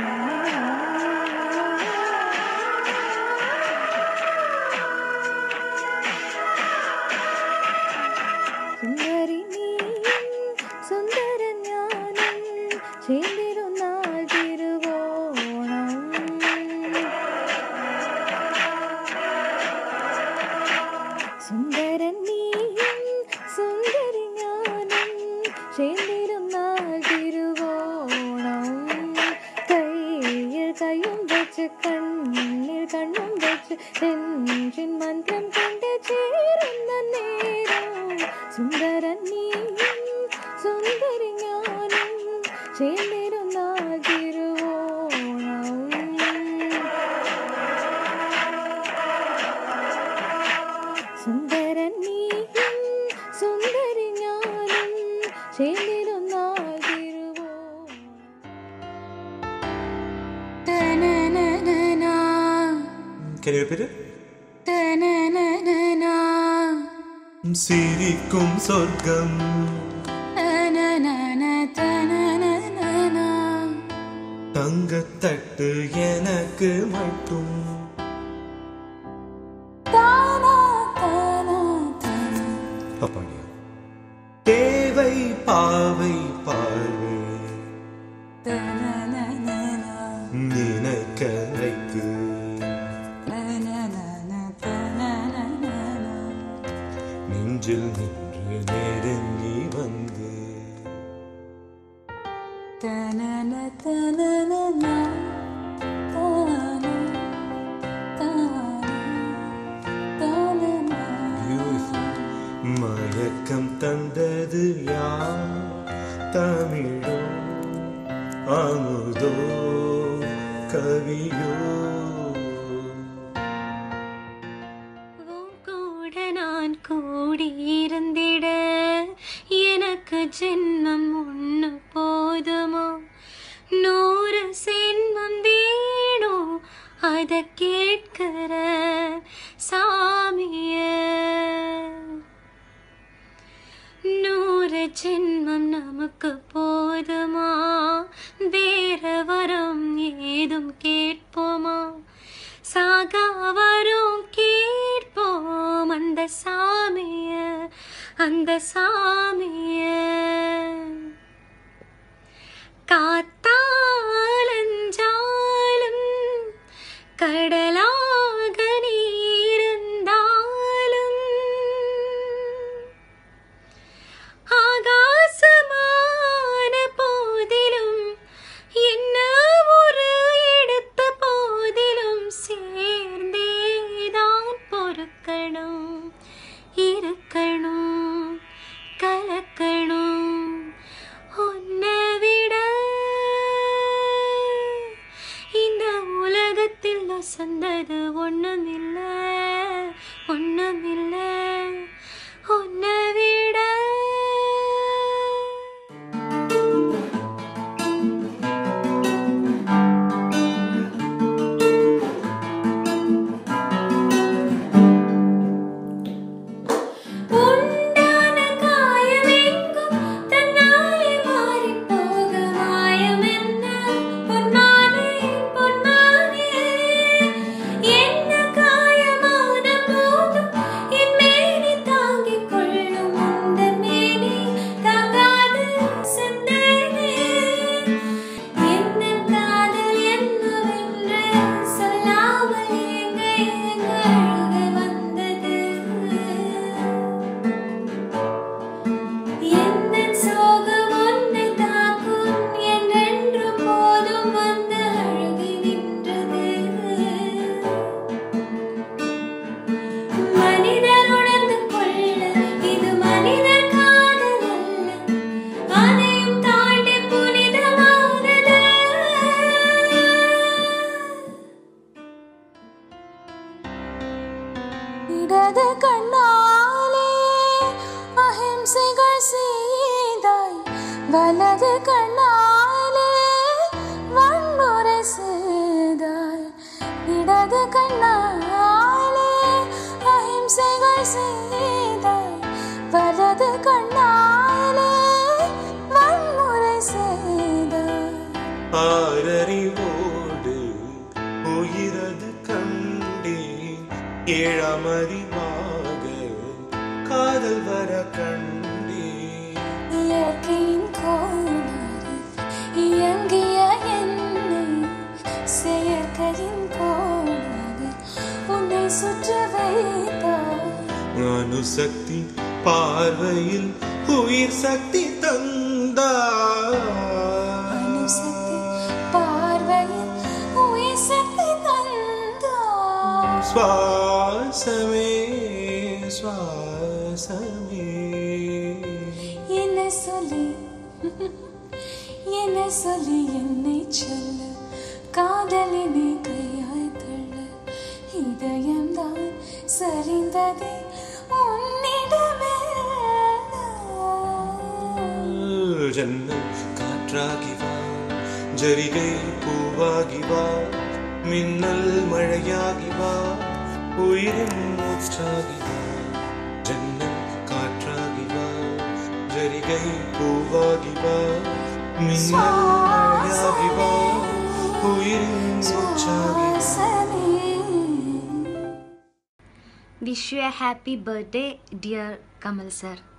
സുന്ദരി നീയും സുന്ദരൻ ഞാനും ചേർന്നിരുന്നാൽ തിരുവോണം സുന്ദരൻ നീയും സുന്ദരി ഞാനും ചേർന്നിരുന്നാൽ തിരുവോണം കയ്യിൽ കയ്യും വെച്ച് കണ്ണിൽ കണ്ണും വെച്ച് നെഞ്ചിൻ മന്ത്രം കൊണ്ട് ചേരുന്ന നേരം സുന്ദരൻ നീയും സുന്ദരി ഞാനും ചേർന്നിരുന്നാൽ തിരുവോണം സുന്ദരൻ നീയും സുന്ദരി ഞാനും ചേർന്നിരുന്നാൽ Thiruvonam തനനനനാ, Can you repeat it? തനനനനാ, சிரிக்கும் சொர்க்கம் തനനന, തനനനനാ. தங்கத்தட்டு எனக்கு மட்டும் தானா, தானா, தானா. அப்பாடியா தேவை பாவை பார்வை தனனனனா, நினைக்க வைத்து தனனன, தனனனனா. நெஞ்சில் நின்று நெருங்கி வந்து தனன, தனனனா, தானா, தானா, தானனா. மயக்கம் தந்தது யார் தமிழோ அமுதோ கவியோ உன் கூட நான் கூடியிருந்திட எனக்கு ஜென்மம் ஒன்று போதுமா நூறு சென்மம் வேணும் அதை கேட்கிற சாமிய நூறு ஜென்மம் நமக்கு போதுமா வேற வரம் ஏதும் கேட்போமா சாகா வரும் கேட்போம் அந்த சாமிய அந்த சாமிய காத்தாலஞ்சாலும் கடலாக நீருந்தாலும் ஆகாசமான போதிலும் என்ன ஒரு எடுத்த போதிலும் சேர்ந்தேதான் பொறுக்கணும் இருக்கணும் கலக்கணும் உன்னை விட இந்த உலகத்தில் வசந்தது ஒண்ணுமில்ல ஒண்ணுமில்ல உன்னை விட உண்டான காயமெங்கும் தன்னாலே மாறிப் போக மாயமென்ன பொன்மானே, பொன்மானே. என்ன காயமான போதும் ஆறறிவோடு உயிரது கண்டேன் ஏழாம் அறிவாக காதல் வர கண்டேன் இயற்கையின் கோளாறு இயங்கிய என்னை செயற்கையின் கோளாறு உன்னை சுற்ற வைத்தார் அணுசக்தி பார்வையில் உயிர் சக்தி தந்தார் அணுசக்தி பார்வையில் உயிர் சக்தி தந்தார் சுவாசமே சுவாசமே என்ன சொல்லி என்ன சொல்லி என்னை சொல்ல காதலினை கையாய் தள்ள இதயம்தான் சரிந்ததே உன்னிடமே ஜன்னல் காற்றாகி வா ஜரிகை பூவாகி வா மின்னல் மழையாகி வா உயிரின் மூச்சாகி வா ஜன்னல் காற்றாகி வா ஜரிகை பூவாகி வா மின்னல் மழையாகி வா உயிரின் மூச்சாகி வா சுவாசமே Wish you a happy birthday, dear Kamal sir.